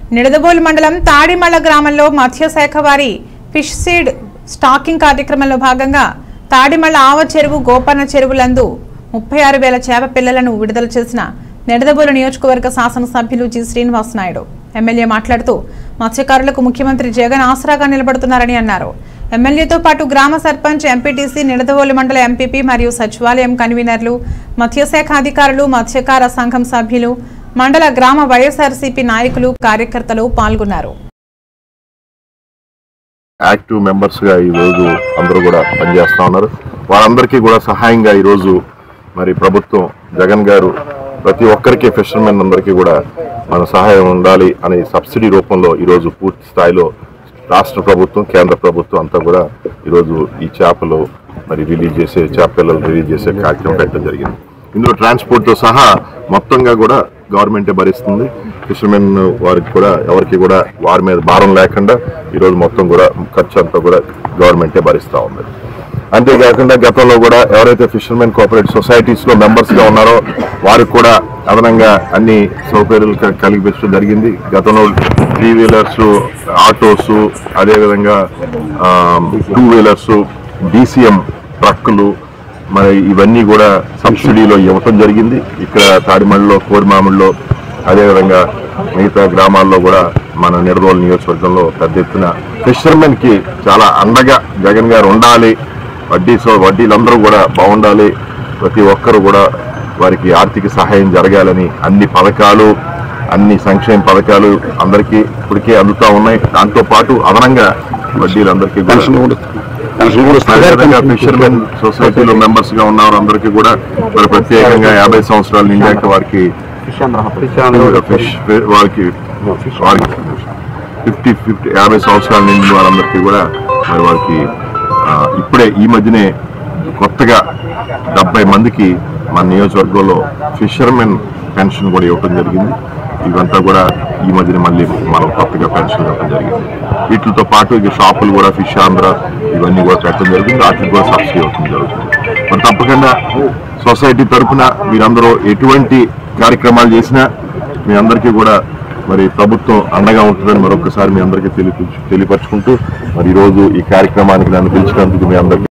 నిడదబోలు మండలం తాడిమళ్ళ గ్రామంలో మత్స్యశాఖ వారి ఫిష్ సీడ్ స్టాకింగ్ కార్యక్రమంలో భాగంగా తాడిమళ్ళ ఆవ చెరువు గోపన్న చెరువులందు ముప్పై ఆరు వేల చేప పిల్లలను విడుదల చేసిన నిడదబోలు నియోజకవర్గ శాసనసభ్యులు జి శ్రీనివాస్ నాయుడు ఎమ్మెల్యే మాట్లాడుతూ మత్స్యకారులకు ముఖ్యమంత్రి జగన్ ఆసరాగా నిలబడుతున్నారని అన్నారు ఎమ్మెల్యేతో పాటు గ్రామ సర్పంచ్ ఎంపీటీసీ నిడదవోలు మండల ఎంపీపీ మరియు సచివాలయం కన్వీనర్లు మత్స్యశాఖ అధికారులు మత్స్యకార సంఘం సభ్యులు మండల గ్రామ వైఎస్ఆర్సీపీ నాయకులు కార్యకర్తలు పాల్గొన్నారు యాక్టివ్ మెంబర్స్ గా ఈ రోజు అందరూ కూడా పనిచేస్తా ఉన్నారు వారందరికీ కూడా సహాయంగా ఈ రోజు మరి ప్రభుత్వం జగన్ గారు ప్రతి ఒక్కరికి ఫిషర్మెన్ అందరికీ కూడా మన సహాయం ఉండాలి అనే సబ్సిడీ రూపంలో ఈ రోజు పూర్తి స్థాయిలో రాష్ట్ర ప్రభుత్వం కేంద్ర ప్రభుత్వం అంతా కూడా ఈరోజు ఈ చేపలు మరి రిలీజ్ చేసే చేప పిల్లలు రిలీజ్ చేసే కార్యక్రమం పెట్టడం జరిగింది ఇందులో ట్రాన్స్పోర్ట్ తో సహా మొత్తంగా కూడా గవర్నమెంటే భరిస్తుంది ఫిషర్మెన్ వారికి కూడా ఎవరికి కూడా వారి మీద భారం లేకుండా ఈరోజు మొత్తం కూడా ఖర్చు అంతా కూడా గవర్నమెంటే భరిస్తూ ఉంది అంతేకాకుండా గతంలో కూడా ఎవరైతే ఫిషర్మెన్ కోఆపరేటివ్ సొసైటీస్ లో మెంబర్స్ గా ఉన్నారో వారికి కూడా అదనంగా అన్ని సౌకర్యాలు క- కలిగించడం జరిగింది గతంలో త్రీ వీలర్స్ ఆటోస్ అదేవిధంగా టూ వీలర్స్ డీసీఎం ట్రక్కులు మరి ఇవన్నీ కూడా సబ్సిడీలో ఇవ్వటం జరిగింది ఇక్కడ తాడిమళ్ళలో కోరిమామిడిలో అదేవిధంగా మిగతా గ్రామాల్లో కూడా మన నిడదోలు నియోజకవర్గంలో పెద్ద ఎత్తున ఫిషర్మెన్ కి చాలా అండగా జగన్ గారు ఉండాలి వడ్డీ సో వడ్డీలందరూ కూడా బాగుండాలి ప్రతి ఒక్కరు కూడా వారికి ఆర్థిక సహాయం జరగాలని అన్ని పథకాలు అన్ని సంక్షేమ పథకాలు అందరికీ ఇప్పటికే అందుతా ఉన్నాయి దాంతో పాటు అదనంగా వడ్డీలందరికీ కూడా అదేవిధంగా ఫిషర్మెన్ సొసైటీలో మెంబర్స్ గా ఉన్న వారందరికీ కూడా మరి ప్రత్యేకంగా యాభై సంవత్సరాలు నిండాక వారికి ఫిష్ వారికి వారికి ఫిఫ్టీ ఫిఫ్టీ యాభై సంవత్సరాల నిండిన వారందరికీ కూడా మరి వారికి ఆ, ఇప్పుడే ఈ మధ్యనే కొత్తగా డెబ్బై మందికి మన నియోజకవర్గంలో ఫిషర్మెన్ పెన్షన్ కూడా ఇవ్వడం జరిగింది ఇవంతా కూడా ఈ మధ్యన మళ్ళీ మనం కొత్తగా పెన్షన్ ఇవ్వడం జరిగింది వీటితో పాటు ఇక షాపులు కూడా ఫిష్ ఆంధ్ర ఇవన్నీ కూడా పెట్టడం జరిగింది వాటికి కూడా సబ్సిడీ ఇవ్వడం జరుగుతుంది మరి తప్పకుండా సొసైటీ తరఫున మీరందరూ ఎటువంటి కార్యక్రమాలు చేసినా మీ అందరికీ కూడా మరి ప్రభుత్వం అండగా ఉంటుందని మరొకసారి మీ అందరికీ తెలియ తెలియపరచుకుంటూ మరి ఈరోజు ఈ కార్యక్రమానికి నన్ను పిలిచినందుకు మీ అందరికీ